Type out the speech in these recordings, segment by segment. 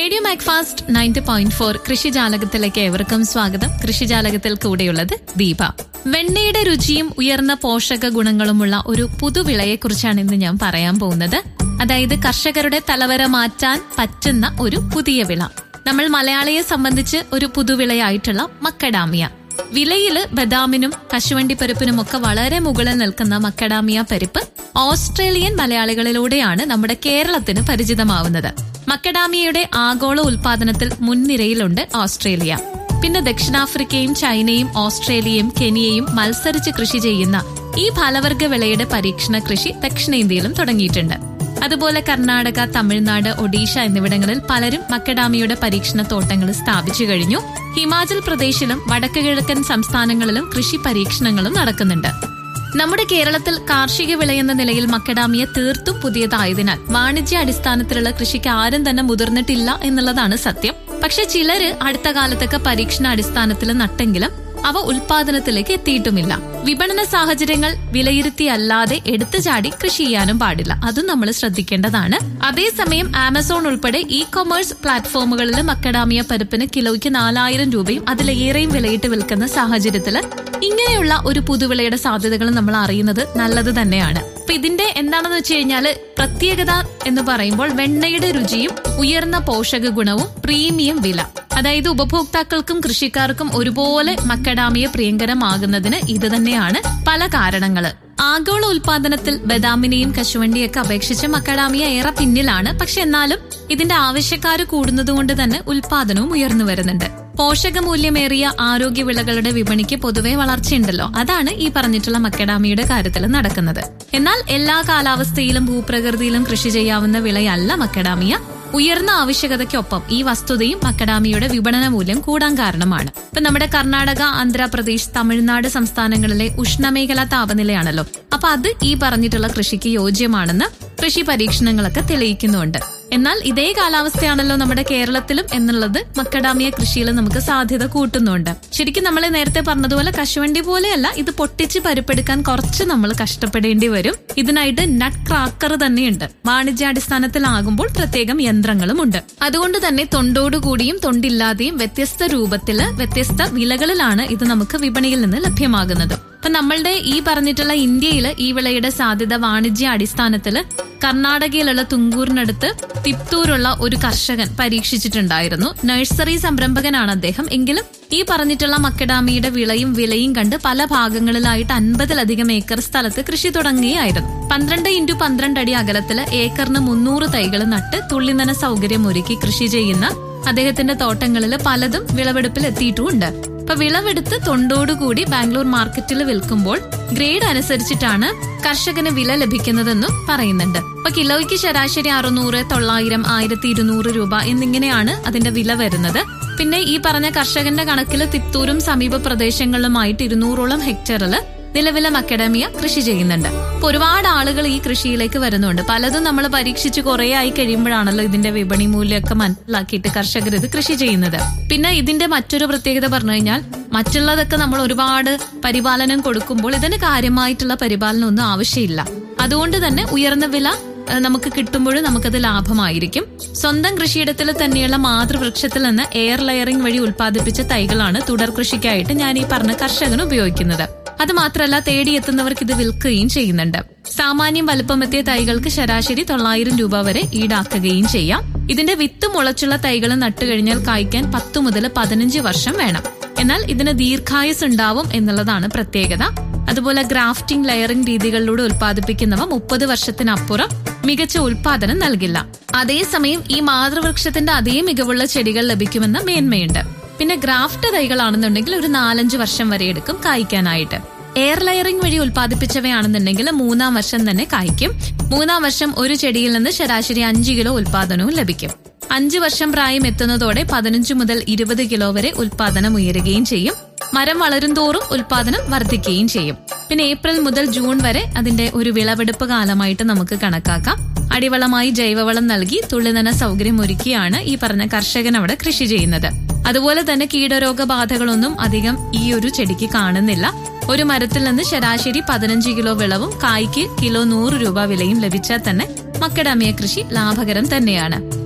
radio Macfast ninety point four കൃഷിജാലകത്തിലേക്ക് ഏവർക്കും സ്വാഗതം കൃഷിജാലകത്തിൽ കൂടെയുള്ളത് ദീപ വെണ്ണയുടെ രുചിയും ഉയർന്ന പോഷക ഗുണങ്ങളുമുള്ള ഒരു പുതുവിളയെക്കുറിച്ചാണ് ഇന്ന് ഞാൻ പറയാൻ പോകുന്നത് അതായത് കർഷകരുടെ തലവര മാറ്റാൻ പറ്റുന്ന ഒരു പുതിയ വിള നമ്മൾ മലയാളിയെ സംബന്ധിച്ച് ഒരു പുതുവിളയായിട്ടുള്ള മക്കഡാമിയ വിലയില് ബദാമിനും കശുവണ്ടി പരിപ്പിനും ഒക്കെ വളരെ മുകളിൽ നിൽക്കുന്ന മക്കഡാമിയ പരിപ്പ് ഓസ്ട്രേലിയൻ മലയാളികളിലൂടെയാണ് നമ്മുടെ കേരളത്തിന് പരിചിതമാവുന്നത് മക്കഡാമിയയുടെ ആഗോള ഉൽപാദനത്തിൽ മുൻനിരയിലുണ്ട് ഓസ്ട്രേലിയ പിന്നെ ദക്ഷിണാഫ്രിക്കയും ചൈനയും ഓസ്ട്രേലിയയും കെനിയയും മത്സരിച്ച് കൃഷി ചെയ്യുന്ന ഈ ഫലവർഗ വിളയുടെ പരീക്ഷണ കൃഷി ദക്ഷിണേന്ത്യയിലും തുടങ്ങിയിട്ടുണ്ട് അതുപോലെ കർണാടക തമിഴ്നാട് ഒഡീഷ എന്നിവിടങ്ങളിൽ പലരും മക്കഡാമിയുടെ പരീക്ഷണ തോട്ടങ്ങൾ സ്ഥാപിച്ചു കഴിഞ്ഞു ഹിമാചൽ പ്രദേശിലും വടക്ക് കിഴക്കൻ സംസ്ഥാനങ്ങളിലും കൃഷി പരീക്ഷണങ്ങളും നടക്കുന്നുണ്ട് നമ്മുടെ കേരളത്തിൽ കാർഷിക വിളയെന്ന നിലയിൽ മക്കഡാമിയ തീർത്തും പുതിയതായതിനാൽ വാണിജ്യ അടിസ്ഥാനത്തിലുള്ള കൃഷിക്ക് ആരും തന്നെ മുതിർന്നിട്ടില്ല എന്നുള്ളതാണ് സത്യം പക്ഷെ ചിലര് അടുത്ത കാലത്തൊക്കെ പരീക്ഷണ അടിസ്ഥാനത്തിൽ നട്ടെങ്കിലും അവ ഉൽപാദനത്തിലേക്ക് എത്തിയിട്ടുമില്ല വിപണന സാഹചര്യങ്ങൾ വിലയിരുത്തിയല്ലാതെ എടുത്തു ചാടി കൃഷി ചെയ്യാനും പാടില്ല അതും നമ്മൾ ശ്രദ്ധിക്കേണ്ടതാണ് അതേസമയം ആമസോൺ ഉൾപ്പെടെ ഇ കൊമേഴ്സ് പ്ലാറ്റ്ഫോമുകളിൽ മക്കഡാമിയ പരിപ്പിന് കിലോയ്ക്ക് നാലായിരം രൂപയും അതിലേറെയും വിലയിട്ട് വിൽക്കുന്ന സാഹചര്യത്തിൽ ഇങ്ങനെയുള്ള ഒരു പുതുവിളയുടെ സാധ്യതകൾ നമ്മൾ അറിയുന്നത് നല്ലത് തന്നെയാണ് അപ്പൊ ഇതിന്റെ എന്താണെന്ന് വെച്ച് കഴിഞ്ഞാല് പ്രത്യേകത എന്ന് പറയുമ്പോൾ വെണ്ണയുടെ രുചിയും ഉയർന്ന പോഷക ഗുണവും പ്രീമിയം വില അതായത് ഉപഭോക്താക്കൾക്കും കൃഷിക്കാർക്കും ഒരുപോലെ മക്കഡാമിയ പ്രിയങ്കരമാകുന്നതിന് ഇത് തന്നെയാണ് പല കാരണങ്ങള് ആഗോള ഉൽപാദനത്തിൽ ബദാമിനെയും കശുവണ്ടിയൊക്കെ അപേക്ഷിച്ച് മക്കഡാമിയ ഏറെ പിന്നിലാണ് പക്ഷെ എന്നാലും ഇതിന്റെ ആവശ്യക്കാര് കൂടുന്നതുകൊണ്ട് തന്നെ ഉൽപാദനവും ഉയർന്നു വരുന്നുണ്ട് പോഷകമൂല്യമേറിയ ആരോഗ്യ വിളകളുടെ വിപണിക്ക് പൊതുവെ വളർച്ചയുണ്ടല്ലോ അതാണ് ഈ പറഞ്ഞിട്ടുള്ള മക്കഡാമിയുടെ കാര്യത്തിൽ നടക്കുന്നത് എന്നാൽ എല്ലാ കാലാവസ്ഥയിലും ഭൂപ്രകൃതിയിലും കൃഷി ചെയ്യാവുന്ന വിളയല്ല മക്കഡാമിയ ഉയർന്ന ആവശ്യകതയ്ക്കൊപ്പം ഈ വസ്തുതയും മക്കഡാമിയുടെ വിപണന മൂല്യം കൂടാൻ കാരണമാണ് ഇപ്പൊ നമ്മുടെ കർണാടക ആന്ധ്രാപ്രദേശ് തമിഴ്നാട് സംസ്ഥാനങ്ങളിലെ ഉഷ്ണമേഖലാ താപനിലയാണല്ലോ അപ്പൊ അത് ഈ പറഞ്ഞിട്ടുള്ള കൃഷിക്ക് യോജ്യമാണെന്ന് കൃഷി പരീക്ഷണങ്ങളൊക്കെ തെളിയിക്കുന്നുണ്ട് എന്നാൽ ഇതേ കാലാവസ്ഥയാണല്ലോ നമ്മുടെ കേരളത്തിലും എന്നുള്ളത് മക്കഡാമിയ കൃഷിയിൽ നമുക്ക് സാധ്യത കൂട്ടുന്നുണ്ട് ശരിക്കും നമ്മൾ നേരത്തെ പറഞ്ഞതുപോലെ കശുവണ്ടി പോലെയല്ല ഇത് പൊട്ടിച്ച് പരിപ്പെടുക്കാൻ കുറച്ച് നമ്മൾ കഷ്ടപ്പെടേണ്ടി വരും ഇതിനായിട്ട് നട്ട് ക്രാക്കർ തന്നെയുണ്ട് വാണിജ്യാടിസ്ഥാനത്തിലാകുമ്പോൾ പ്രത്യേകം യന്ത്രങ്ങളും ഉണ്ട് അതുകൊണ്ട് തന്നെ തൊണ്ടോടുകൂടിയും തൊണ്ടില്ലാതെയും വ്യത്യസ്ത രൂപത്തില് വ്യത്യസ്ത വിലകളിലാണ് ഇത് നമുക്ക് വിപണിയിൽ നിന്ന് ലഭ്യമാകുന്നത് അപ്പൊ നമ്മളുടെ ഈ പറഞ്ഞിട്ടുള്ള ഇന്ത്യയിൽ ഈ വിളയുടെ സാധ്യത വാണിജ്യ അടിസ്ഥാനത്തില് കർണാടകയിലുള്ള തുങ്കൂറിനടുത്ത് തിപ്തൂരുള്ള ഒരു കർഷകൻ പരീക്ഷിച്ചിട്ടുണ്ടായിരുന്നു നഴ്സറി സംരംഭകനാണ് അദ്ദേഹം എങ്കിലും ഈ പറഞ്ഞിട്ടുള്ള മക്കഡാമിയുടെ വിളയും വിലയും കണ്ട് പല ഭാഗങ്ങളിലായിട്ട് അൻപതിലധികം ഏക്കർ സ്ഥലത്ത് കൃഷി തുടങ്ങുകയായിരുന്നു പന്ത്രണ്ട് ഇൻറ്റു പന്ത്രണ്ട് അടി അകലത്തില് ഏക്കറിന് മുന്നൂറ് തൈകൾ നട്ട് തുള്ളിനന സൗകര്യം ഒരുക്കി കൃഷി ചെയ്യുന്ന അദ്ദേഹത്തിന്റെ തോട്ടങ്ങളിൽ പലതും വിളവെടുപ്പിൽ എത്തിയിട്ടുമുണ്ട് അപ്പൊ വിളവെടുത്ത് തൊണ്ടോടുകൂടി ബാംഗ്ലൂർ മാർക്കറ്റിൽ വിൽക്കുമ്പോൾ ഗ്രേഡ് അനുസരിച്ചിട്ടാണ് കർഷകന് വില ലഭിക്കുന്നതെന്നും പറയുന്നുണ്ട് അപ്പൊ കിലോയ്ക്ക് ശരാശരി അറുന്നൂറ് തൊള്ളായിരം ആയിരത്തി ഇരുന്നൂറ് രൂപ എന്നിങ്ങനെയാണ് അതിന്റെ വില വരുന്നത് പിന്നെ ഈ പറഞ്ഞ കർഷകന്റെ കണക്കിൽ തിത്തൂരും സമീപ പ്രദേശങ്ങളിലുമായിട്ട് ഇരുന്നൂറോളം ഹെക്ടറിൽ നിലവിലെ അക്കാഡമിയ കൃഷി ചെയ്യുന്നുണ്ട് അപ്പൊ ഒരുപാട് ആളുകൾ ഈ കൃഷിയിലേക്ക് വരുന്നുണ്ട് പലതും നമ്മൾ പരീക്ഷിച്ച് കുറെ ആയി കഴിയുമ്പോഴാണല്ലോ ഇതിന്റെ വിപണി മൂല്യമൊക്കെ മനസ്സിലാക്കിയിട്ട് കർഷകർ ഇത് കൃഷി ചെയ്യുന്നത് പിന്നെ ഇതിന്റെ മറ്റൊരു പ്രത്യേകത പറഞ്ഞു കഴിഞ്ഞാൽ മറ്റുള്ളതൊക്കെ നമ്മൾ ഒരുപാട് പരിപാലനം കൊടുക്കുമ്പോൾ ഇതിന് കാര്യമായിട്ടുള്ള പരിപാലനം ഒന്നും ആവശ്യമില്ല അതുകൊണ്ട് തന്നെ ഉയർന്ന വില നമുക്ക് കിട്ടുമ്പോഴും നമുക്കത് ലാഭമായിരിക്കും സ്വന്തം കൃഷിയിടത്തിൽ തന്നെയുള്ള മാതൃവൃക്ഷത്തിൽ നിന്ന് എയർ ലെയറിംഗ് വഴി ഉൽപ്പാദിപ്പിച്ച തൈകളാണ് തുടർ കൃഷിക്കായിട്ട് ഞാൻ ഈ പറഞ്ഞ കർഷകന് ഉപയോഗിക്കുന്നത് അത് മാത്രമല്ല തേടിയെത്തുന്നവർക്ക് ഇത് വിൽക്കുകയും ചെയ്യുന്നുണ്ട് സാമാന്യം വലുപ്പമെത്തിയ തൈകൾക്ക് ശരാശരി തൊള്ളായിരം രൂപ വരെ ഈടാക്കുകയും ചെയ്യാം ഇതിന്റെ വിത്ത് മുളച്ചുള്ള തൈകൾ നട്ടുകഴിഞ്ഞാൽ കായ്ക്കാൻ പത്തു മുതൽ പതിനഞ്ച് വർഷം വേണം എന്നാൽ ഇതിന് ദീർഘായുസ് ഉണ്ടാവും എന്നുള്ളതാണ് പ്രത്യേകത അതുപോലെ ഗ്രാഫ്റ്റിംഗ് ലെയറിംഗ് രീതികളിലൂടെ ഉൽപ്പാദിപ്പിക്കുന്നവ മുപ്പത് വർഷത്തിനപ്പുറം മികച്ച ഉൽപാദനം നൽകില്ല അതേസമയം ഈ മാതൃവൃക്ഷത്തിന്റെ അതേ മികവുള്ള ചെടികൾ ലഭിക്കുമെന്ന മേന്മയുണ്ട് പിന്നെ ഗ്രാഫ്റ്റ് തൈകളാണെന്നുണ്ടെങ്കിൽ ഒരു നാലഞ്ച് വർഷം വരെ എടുക്കും കായ്ക്കാനായിട്ട് എയർ ലെയറിംഗ് വഴി ഉൽപ്പാദിപ്പിച്ചവയാണെന്നുണ്ടെങ്കിൽ മൂന്നാം വർഷം തന്നെ കായ്ക്കും മൂന്നാം വർഷം ഒരു ചെടിയിൽ നിന്ന് ശരാശരി അഞ്ച് കിലോ ഉൽപാദനവും ലഭിക്കും അഞ്ചു വർഷം പ്രായം എത്തുന്നതോടെ പതിനഞ്ച് മുതൽ ഇരുപത് കിലോ വരെ ഉൽപാദനം ഉയരുകയും ചെയ്യും മരം വളരും തോറും ഉൽപാദനം വർദ്ധിക്കുകയും ചെയ്യും പിന്നെ ഏപ്രിൽ മുതൽ ജൂൺ വരെ അതിന്റെ ഒരു വിളവെടുപ്പ് കാലമായിട്ട് നമുക്ക് കണക്കാക്കാം അടിവളമായി ജൈവവളം നൽകി തുള്ളിനന സൗകര്യം ഒരുക്കിയാണ് ഈ പറഞ്ഞ കർഷകൻ അവിടെ കൃഷി ചെയ്യുന്നത് അതുപോലെ തന്നെ കീടരോഗബാധകളൊന്നും അധികം ഈ ഒരു ചെടിക്ക് കാണുന്നില്ല ഒരു മരത്തിൽ നിന്ന് ശരാശരി പതിനഞ്ച് കിലോ വിളവും കായ്ക്ക് കിലോ നൂറ് രൂപ വിലയും ലഭിച്ചാൽ തന്നെ മക്കഡാമിയ കൃഷി ലാഭകരം തന്നെയാണ്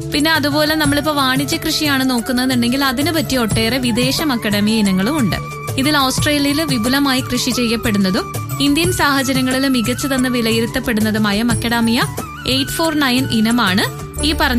പിന്നെ അതുപോലെ നമ്മളിപ്പോ വാണിജ്യ കൃഷിയാണ് നോക്കുന്നതെന്നുണ്ടെങ്കിൽ അതിന് പറ്റിയ ഒട്ടേറെ വിദേശ അക്കാഡമിയ ഇനങ്ങളും ഉണ്ട് ഇതിൽ ഓസ്ട്രേലിയയിൽ വിപുലമായി കൃഷി ചെയ്യപ്പെടുന്നതും ഇന്ത്യൻ സാഹചര്യങ്ങളിൽ മികച്ചതെന്ന് വിലയിരുത്തപ്പെടുന്നതുമായ മക്കഡാമിയ എയ്റ്റ് ഫോർ നയൻ ഇനമാണ് ഈ പറഞ്ഞ